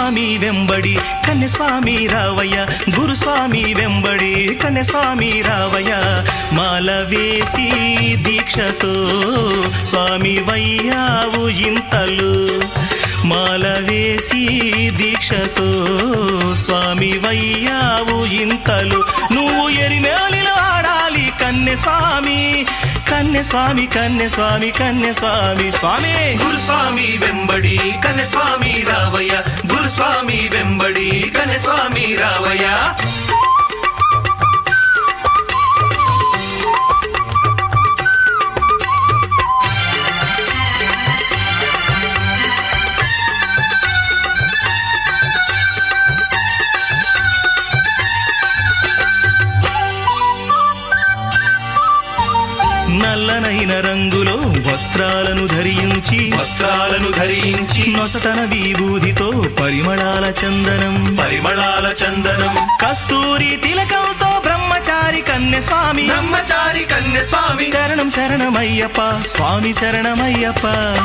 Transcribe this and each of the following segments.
గురుస్వామి వెంబడి కన్యస్వామి రావయ్య గురుస్వామి వెంబడి కన్యస్వామి రావయ్య మాల వేసి దీక్షతో స్వామి వయ్యావు ఇంతలు మాల వేసి దీక్షతో స్వామి వయ్యావు ఇంతలు నువ్వు ఎరిమేలిలో ఆడాలి కన్నె స్వామి కన్నె స్వామి కన్నె స్వామి కన్నె స్వామి స్వామి గురుస్వామి వెంబడి కన్నె స్వామి రావయ్య గురుస్వామి వెంబడి కన్నె స్వామి రావయ్య నల్లనైన రంగులో వస్త్రాలను ధరించి వస్త్రాలను ధరించి నొసటన విభూదితో పరిమళాల చందనం పరిమళాల చందనం కస్తూరి తిలకంతో బ్రహ్మచారి కన్య స్వామి బ్రహ్మచారి కన్య స్వామి శరణం శరణమయ్యప్ప స్వామి శరణమయ్యప్ప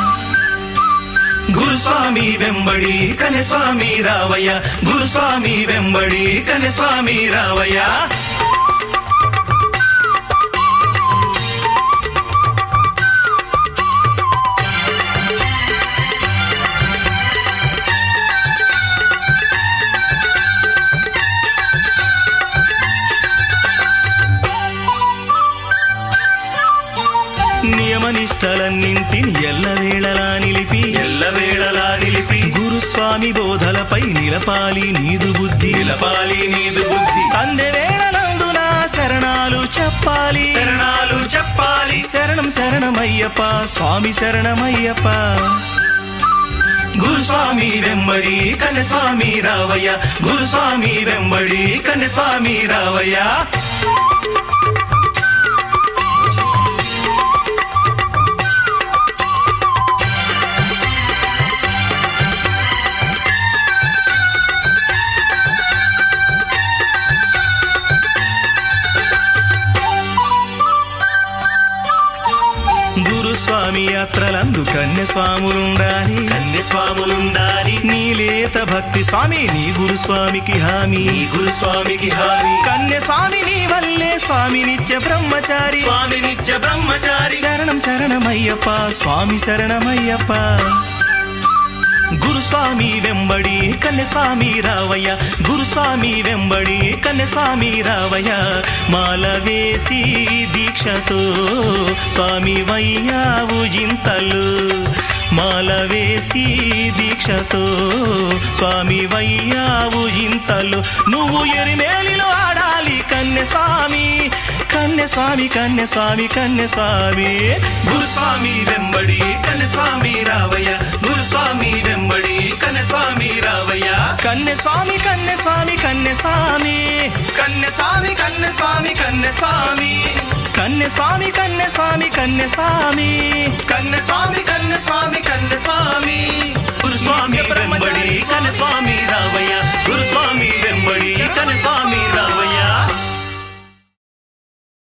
గురుస్వామి వెంబడి కన్యస్వామి రావయ్య గురుస్వామి వెంబడి కన్యస్వామి రావయ్య నియమనిష్టలన్నింటిని ఎల్లవేళలా నిలిపి ఎల్లవేళలా నిలిపి గురుస్వామి బోధలపై నిలపాలి నీదు బుద్ధి నిలపాలి నీదు బుద్ధి సంధ్య వేళలందున శరణాలు చెప్పాలి శరణాలు చెప్పాలి శరణం శరణమయ్యప్ప స్వామి శరణమయ్యప్ప గురుస్వామి వెంబడి కన్యస్వామి రావయ్య గురుస్వామి వెంబడి కన్యస్వామి రావయ్య గురుస్వామి యాత్రలందు కన్యస్వాములుండాలి కన్య స్వాములుండాలి నీలేత భక్తి స్వామి నీ గురుస్వామికి హామీ నీ గురుస్వామికి హామీ కన్యస్వామి నీ వల్లే స్వామి నిత్య బ్రహ్మచారి స్వామి నిత్య బ్రహ్మచారి శరణం శరణమయ్యప్ప స్వామి శరణమయ్యప్ప గురుస్వామి వెంబడి కన్యస్వామి రావయ్య గురుస్వామి వెంబడి కన్యస్వామి రావయ్య మాల వేసి దీక్షతో స్వామి వయ్యావు ఇంతలు మాల వేసి దీక్షతో స్వామి వయ్యావు ఇంతలు నువ్వు ఎరిమేలిలో ఆడాలి కన్యస్వామి కన్యస్వామి కన్యస్వామి కన్యస్వామి గురుస్వామి వెంబడి కన్యస్వామి రావయ్య గురుస్వామి వెంబడి కన్యస్వామి రావయ్య కన్యస్వామి కన్యస్వామి కన్యస్వామి కన్యస్వామి కన్యస్వామి కన్యస్వామి కన్యస్వామి కన్యస్వామి కన్యస్వామి కన్యస్వామి కన్యస్వామి కన్యస్వామి గురుస్వామి వెంబడి కన్యస్వామి రావయ్య గురుస్వామి వెంబడి కన్యస్వామి రావయ్య